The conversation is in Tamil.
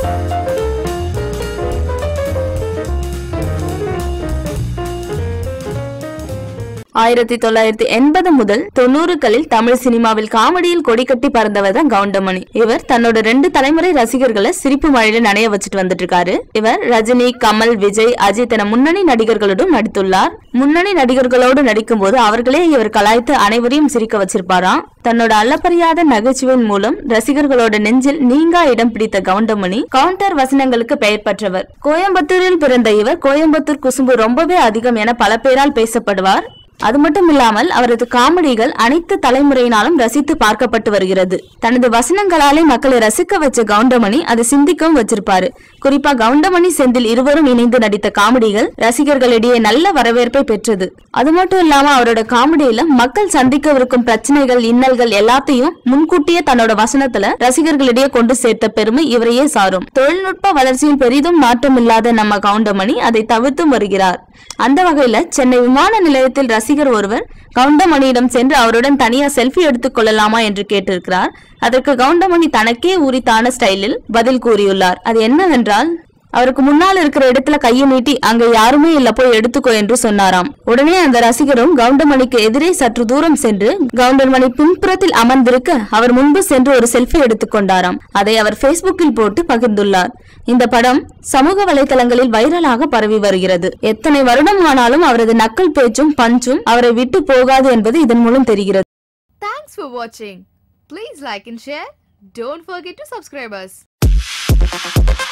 ஆயிரத்தி தொள்ளாயிரத்தி எண்பது முதல் தொண்ணூறுகளில் தமிழ் சினிமாவில் காமெடியில் கொடிக்கட்டி பறந்தவர் தான் கவுண்டமணி இவர் தன்னோட ரெண்டு தலைமுறை ரசிகர்களை சிரிப்பு மழையில நனைய வச்சுட்டு வந்துட்டு இருக்காரு இவர் ரஜினி கமல் விஜய் அஜித் என முன்னணி நடிகர்களுடன் நடித்துள்ளார் முன்னணி நடிகர்களோடு நடிக்கும் போது அவர்களே இவர் கலாய்த்து அனைவரையும் சிரிக்க வச்சிருப்பாராம் தன்னோட அளப்பறியாத நகைச்சுவையின் மூலம் ரசிகர்களோட நெஞ்சில் நீங்கா இடம் பிடித்த கவுண்டமணி கவுண்டர் வசனங்களுக்கு பெயர் பெற்றவர் கோயம்புத்தூரில் பிறந்த இவர் கோயம்புத்தூர் குசும்பு ரொம்பவே அதிகம் என பல பேரால் பேசப்படுவார் அது மட்டும் இல்லாமல் அவரது காமெடிகள் அனைத்து தலைமுறையினாலும் ரசித்து பார்க்கப்பட்டு வருகிறது தனது வசனங்களாலே மக்களை ரசிக்க வச்ச கவுண்டமணி அதை சிந்திக்கவும் வச்சிருப்பாரு குறிப்பா கவுண்டமணி செந்தில் இருவரும் இணைந்து நடித்த காமெடிகள் ரசிகர்களிடையே நல்ல வரவேற்பை பெற்றது அது மட்டும் இல்லாம அவரோட காமெடியில மக்கள் சந்திக்கவிருக்கும் பிரச்சனைகள் இன்னல்கள் எல்லாத்தையும் முன்கூட்டியே தன்னோட வசனத்துல ரசிகர்களிடையே கொண்டு சேர்த்த பெருமை இவரையே சாரும் தொழில்நுட்ப வளர்ச்சியில் பெரிதும் மாற்றம் இல்லாத நம்ம கவுண்டமணி அதை தவிர்த்தும் வருகிறார் அந்த வகையில சென்னை விமான நிலையத்தில் ரசிகர் ஒருவர் கவுண்டமணியிடம் சென்று அவருடன் தனியா செல்ஃபி எடுத்துக் கொள்ளலாமா என்று கேட்டிருக்கிறார் அதற்கு கவுண்டமணி தனக்கே உரித்தான ஸ்டைலில் பதில் கூறியுள்ளார் அது என்னவென்றால் அவருக்கு முன்னால் இருக்கிற இடத்துல கையை நீட்டி அங்க யாருமே இல்ல போய் எடுத்துக்கோ என்று சொன்னாராம் உடனே அந்த ரசிகரும் கவுண்டமணிக்கு எதிரே சற்று தூரம் சென்று கவுண்டமணி பின்புறத்தில் அமர்ந்திருக்க அவர் முன்பு சென்று ஒரு செல்ஃபி எடுத்துக்கொண்டாராம் அதை அவர் ஃபேஸ்புக்கில் போட்டு பகிர்ந்துள்ளார் இந்த படம் சமூக வலைதளங்களில் வைரலாக பரவி வருகிறது எத்தனை வருடம் ஆனாலும் அவரது நக்கல் பேச்சும் பஞ்சும் அவரை விட்டு போகாது என்பது இதன் மூலம் தெரிகிறது Thanks for watching. Please like and share. Don't forget to subscribe us.